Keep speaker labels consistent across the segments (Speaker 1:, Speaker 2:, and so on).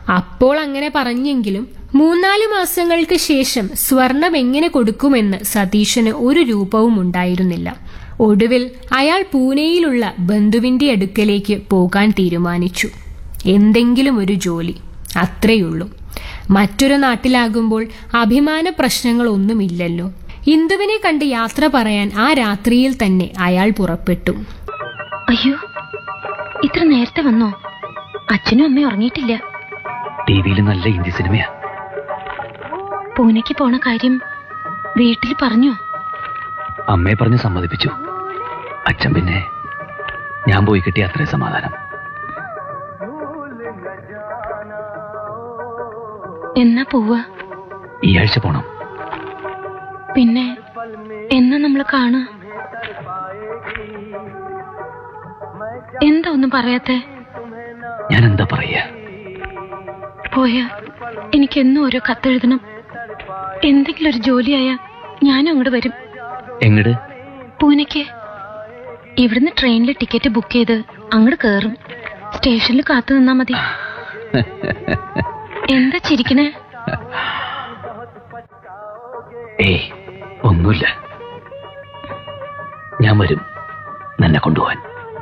Speaker 1: അപ്പോൾ അങ്ങനെ പറഞ്ഞെങ്കിലും മൂന്നാല് മാസങ്ങൾക്ക് ശേഷം സ്വർണം എങ്ങനെ കൊടുക്കുമെന്ന് സതീശന് ഒരു രൂപവും ഉണ്ടായിരുന്നില്ല ഒടുവിൽ അയാൾ പൂനെയിലുള്ള ബന്ധുവിന്റെ അടുക്കലേക്ക് പോകാൻ തീരുമാനിച്ചു എന്തെങ്കിലും ഒരു ജോലി അത്രയുള്ളൂ മറ്റൊരു നാട്ടിലാകുമ്പോൾ അഭിമാന പ്രശ്നങ്ങളൊന്നുമില്ലല്ലോ ഇന്ദുവിനെ കണ്ട് യാത്ര പറയാൻ ആ രാത്രിയിൽ തന്നെ അയാൾ പുറപ്പെട്ടു
Speaker 2: അയ്യോ ഇത്ര നേരത്തെ വന്നോ അച്ഛനും അമ്മയും ഉറങ്ങിയിട്ടില്ല
Speaker 3: ടി വിയിൽ നല്ല ഹിന്ദി സിനിമയാ
Speaker 2: പൂനെക്ക് പോണ കാര്യം വീട്ടിൽ പറഞ്ഞോ
Speaker 3: അമ്മയെ പറഞ്ഞ് സമ്മതിപ്പിച്ചു അച്ഛൻ പിന്നെ ഞാൻ പോയി കിട്ടിയ അത്രയും സമാധാനം
Speaker 2: എന്നാ പോവാ
Speaker 3: ഈ ആഴ്ച പോണം
Speaker 2: പിന്നെ എന്നാ നമ്മൾ കാണുക എന്താ ഒന്നും പറയാത്തെ
Speaker 3: ഞാൻ എന്താ പറയാ
Speaker 2: പോയാ എനിക്കെന്നും ഓരോ കത്തെഴുതണം എന്തെങ്കിലും ഒരു ജോലിയായ ഞാനും അങ്ങോട്ട് വരും
Speaker 3: എങ്ങട്
Speaker 2: പൂനെക്ക് ഇവിടുന്ന് ട്രെയിനിൽ ടിക്കറ്റ് ബുക്ക് ചെയ്ത് അങ്ങോട്ട് കയറും സ്റ്റേഷനിൽ കാത്തു നിന്നാ മതി എന്താ ചിരിക്കണേ
Speaker 3: ഏയ് ഒന്നുമില്ല ഞാൻ വരും നിന്നെ കൊണ്ടുപോവാൻ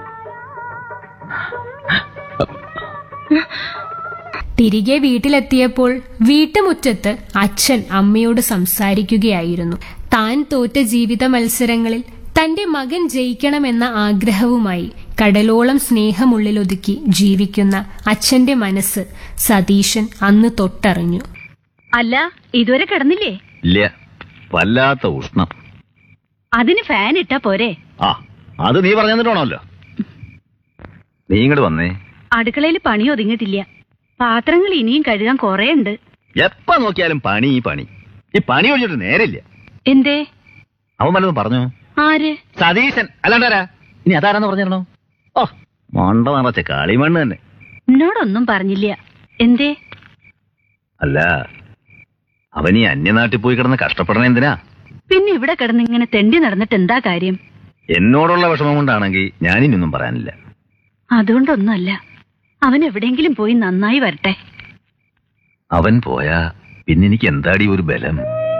Speaker 1: തിരികെ വീട്ടിലെത്തിയപ്പോൾ വീട്ടുമുറ്റത്ത് അച്ഛൻ അമ്മയോട് സംസാരിക്കുകയായിരുന്നു താൻ തോറ്റ ജീവിത മത്സരങ്ങളിൽ തന്റെ മകൻ ജയിക്കണമെന്ന ആഗ്രഹവുമായി കടലോളം സ്നേഹമുള്ളിലൊതുക്കി ജീവിക്കുന്ന അച്ഛന്റെ മനസ്സ് സതീശൻ അന്ന് തൊട്ടറിഞ്ഞു
Speaker 4: അല്ല ഇതുവരെ കിടന്നില്ലേ
Speaker 5: ഇല്ല വല്ലാത്ത ഉഷ്ണം
Speaker 4: അതിന് ഫാൻ ഇട്ടാ പോരെ
Speaker 5: ആ അത് നീ പറഞ്ഞു തന്നിട്ടാണല്ലോ നീ ഇങ്ങോട്ട് വന്നേ
Speaker 4: അടുക്കളയിൽ പണി ഒതുങ്ങിയിട്ടില്ല പാത്രങ്ങൾ ഇനിയും കഴുകാൻ കുറേ ഉണ്ട്
Speaker 5: എപ്പ നോക്കിയാലും പണി ഈ പണി ഈ പണി ഒഴിച്ചിട്ട് നേരില്ല
Speaker 4: എന്തേ
Speaker 5: അവൻ വല്ലതും പറഞ്ഞു
Speaker 4: ആര്
Speaker 5: സതീശൻ അല്ലാണ്ടാരാ ഇനി അതാരാന്ന് പറഞ്ഞിരണോ ഓ മണ്ട നിറച്ച കളിമണ്ണ് തന്നെ
Speaker 4: എന്നോടൊന്നും പറഞ്ഞില്ല എന്തേ
Speaker 5: അല്ല അവൻ ഈ അന്യനാട്ടിൽ പോയി കിടന്ന് കഷ്ടപ്പെടണ എന്തിനാ
Speaker 4: പിന്നെ ഇവിടെ കിടന്ന് ഇങ്ങനെ തെണ്ടി നടന്നിട്ട് എന്താ കാര്യം
Speaker 5: എന്നോടുള്ള വിഷമം കൊണ്ടാണെങ്കിൽ ഞാനിനൊന്നും പറയാനില്ല
Speaker 4: അതുകൊണ്ടൊന്നുമല്ല അവൻ എവിടെയെങ്കിലും പോയി നന്നായി വരട്ടെ
Speaker 5: അവൻ പോയാ പിന്നെ എനിക്ക് എന്താടി ഒരു ബലം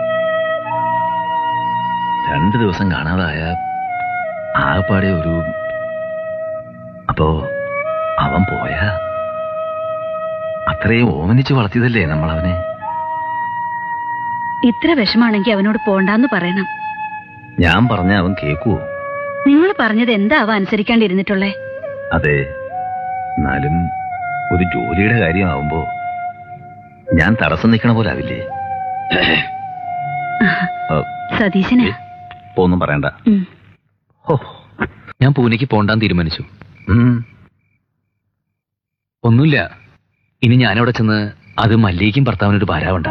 Speaker 5: രണ്ടു ദിവസം കാണാതായ ആകപ്പാടെ ഒരു അപ്പോ അവൻ പോയാ അത്രയും ഓമനിച്ച് വളർത്തിയതല്ലേ നമ്മൾ അവനെ
Speaker 4: ഇത്ര വിഷമാണെങ്കിൽ അവനോട് പോണ്ടാന്ന് പറയണം
Speaker 5: ഞാൻ പറഞ്ഞ അവൻ കേക്കുവോ
Speaker 4: നിങ്ങൾ പറഞ്ഞത് എന്താ അവ അനുസരിക്കാണ്ടിരുന്നിട്ടുള്ളേ
Speaker 5: അതെ എന്നാലും ഒരു ജോലിയുടെ കാര്യമാവുമ്പോ ഞാൻ തടസ്സം നിൽക്കണ പോലെ ആവില്ലേ ഓ,
Speaker 4: സതീശനാ
Speaker 5: ഇപ്പൊ ഒന്നും പറയണ്ട
Speaker 4: ഉം.
Speaker 5: ഹോ,
Speaker 3: ഞാൻ പൂനെക്ക് പോണ്ടാൻ തീരുമാനിച്ചു
Speaker 5: ഉം.
Speaker 3: ഒന്നുമില്ല ഇനി ഞാനവിടെ ചെന്ന് അത് മല്ലികയ്ക്കും ഭർത്താവിനൊരു ഭാരാവണ്ട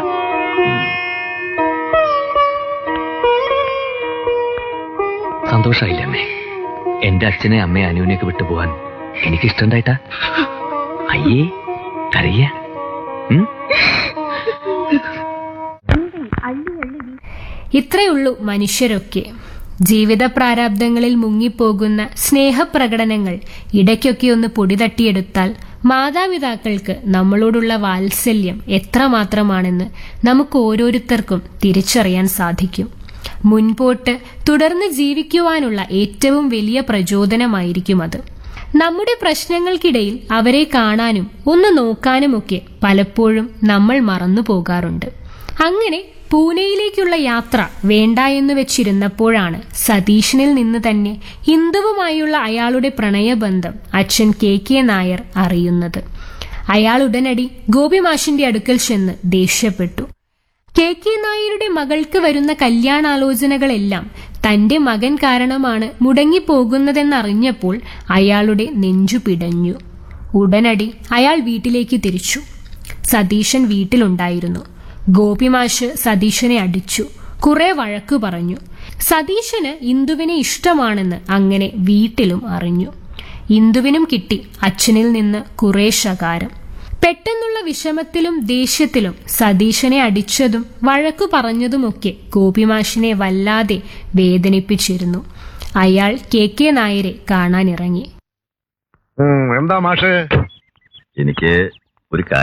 Speaker 3: സന്തോഷായില്ല അമ്മേ എന്റെ അച്ഛനെ അമ്മയെ അനുവിനെയൊക്കെ വിട്ടുപോകാൻ എനിക്ക് ഇഷ്ടണ്ടായിട്ടാ അയ്യേ കരയ്യ
Speaker 1: ഇത്രയുള്ളൂ മനുഷ്യരൊക്കെ ജീവിത പ്രാരാബ്ദങ്ങളിൽ മുങ്ങിപ്പോകുന്ന സ്നേഹപ്രകടനങ്ങൾ ഇടയ്ക്കൊക്കെ ഒന്ന് പൊടിതട്ടിയെടുത്താൽ മാതാപിതാക്കൾക്ക് നമ്മളോടുള്ള വാത്സല്യം എത്രമാത്രമാണെന്ന് നമുക്ക് ഓരോരുത്തർക്കും തിരിച്ചറിയാൻ സാധിക്കും മുൻപോട്ട് തുടർന്ന് ജീവിക്കുവാനുള്ള ഏറ്റവും വലിയ പ്രചോദനമായിരിക്കും അത് നമ്മുടെ പ്രശ്നങ്ങൾക്കിടയിൽ അവരെ കാണാനും ഒന്ന് നോക്കാനുമൊക്കെ പലപ്പോഴും നമ്മൾ മറന്നു പോകാറുണ്ട് അങ്ങനെ പൂനെയിലേക്കുള്ള യാത്ര വേണ്ട എന്ന് വെച്ചിരുന്നപ്പോഴാണ് സതീഷിനിൽ നിന്ന് തന്നെ ഹിന്ദുവുമായുള്ള അയാളുടെ പ്രണയബന്ധം അച്ഛൻ കെ കെ നായർ അറിയുന്നത് അയാൾ ഉടനടി ഗോപിമാഷിന്റെ അടുക്കൽ ചെന്ന് ദേഷ്യപ്പെട്ടു കെ കെ നായരുടെ മകൾക്ക് വരുന്ന കല്യാണാലോചനകളെല്ലാം തന്റെ മകൻ കാരണമാണ് മുടങ്ങിപ്പോകുന്നതെന്നറിഞ്ഞപ്പോൾ അയാളുടെ നെഞ്ചു പിടഞ്ഞു ഉടനടി അയാൾ വീട്ടിലേക്ക് തിരിച്ചു സതീശൻ വീട്ടിലുണ്ടായിരുന്നു ഗോപിമാഷ് സതീശനെ അടിച്ചു കുറെ വഴക്കു പറഞ്ഞു സതീശന് ഇന്ദുവിനെ ഇഷ്ടമാണെന്ന് അങ്ങനെ വീട്ടിലും അറിഞ്ഞു ഇന്ദുവിനും കിട്ടി അച്ഛനിൽ നിന്ന് കുറെ ശകാരം പെട്ടെന്നുള്ള വിഷമത്തിലും ദേഷ്യത്തിലും സതീശനെ അടിച്ചതും വഴക്കു പറഞ്ഞതുമൊക്കെ ഗോപിമാഷിനെ വല്ലാതെ വേദനിപ്പിച്ചിരുന്നു അയാൾ കെ കെ നായരെ കാണാനിറങ്ങി
Speaker 6: ഉം, എന്താ മാഷേ
Speaker 5: എനിക്ക് ഒരു